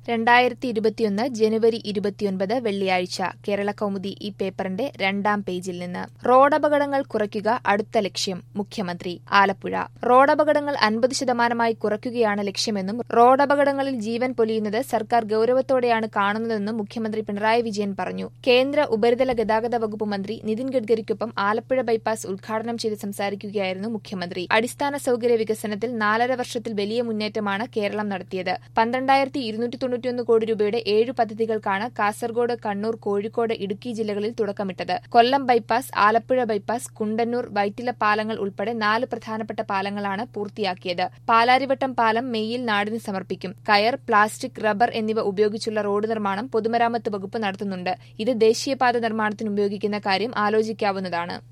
രണ്ടായിരത്തി ഇരുപത്തിയൊന്ന് ജനുവരി ഇരുപത്തിയൊൻപത് വെള്ളിയാഴ്ച കേരള കൗമുദി ഈ പേപ്പറിന്റെ രണ്ടാം പേജിൽ നിന്ന് റോഡപകടങ്ങൾ കുറയ്ക്കുക അടുത്ത ലക്ഷ്യം മുഖ്യമന്ത്രി ആലപ്പുഴ റോഡപകടങ്ങൾ അൻപത് ശതമാനമായി കുറയ്ക്കുകയാണ് ലക്ഷ്യമെന്നും റോഡപകടങ്ങളിൽ ജീവൻ പൊലിയുന്നത് സർക്കാർ ഗൌരവത്തോടെയാണ് കാണുന്നതെന്നും മുഖ്യമന്ത്രി പിണറായി വിജയൻ പറഞ്ഞു കേന്ദ്ര ഉപരിതല ഗതാഗത വകുപ്പ് മന്ത്രി നിതിൻ ഗഡ്കരിക്കൊപ്പം ആലപ്പുഴ ബൈപ്പാസ് ഉദ്ഘാടനം ചെയ്ത് സംസാരിക്കുകയായിരുന്നു മുഖ്യമന്ത്രി അടിസ്ഥാന സൌകര്യ വികസനത്തിൽ നാലര വർഷത്തിൽ വലിയ മുന്നേറ്റമാണ് കേരളം നടത്തിയത് പന്ത്രണ്ടായിരത്തി ഇരുന്നൂറ്റി തൊണ്ണൂറ്റിയൊന്ന് കോടി രൂപയുടെ ഏഴു പദ്ധതികൾക്കാണ് കാസർഗോഡ് കണ്ണൂർ കോഴിക്കോട് ഇടുക്കി ജില്ലകളിൽ തുടക്കമിട്ടത് കൊല്ലം ബൈപ്പാസ് ആലപ്പുഴ ബൈപ്പാസ് കുണ്ടന്നൂർ വൈറ്റില പാലങ്ങൾ ഉൾപ്പെടെ നാല് പ്രധാനപ്പെട്ട പാലങ്ങളാണ് പൂർത്തിയാക്കിയത് പാലാരിവട്ടം പാലം മെയ്യിൽ നാടിന് സമർപ്പിക്കും കയർ പ്ലാസ്റ്റിക് റബ്ബർ എന്നിവ ഉപയോഗിച്ചുള്ള റോഡ് നിർമ്മാണം പൊതുമരാമത്ത് വകുപ്പ് നടത്തുന്നുണ്ട് ഇത് ദേശീയപാത നിർമ്മാണത്തിന് ഉപയോഗിക്കുന്ന കാര്യം ആലോചിക്കാവുന്നതാണ്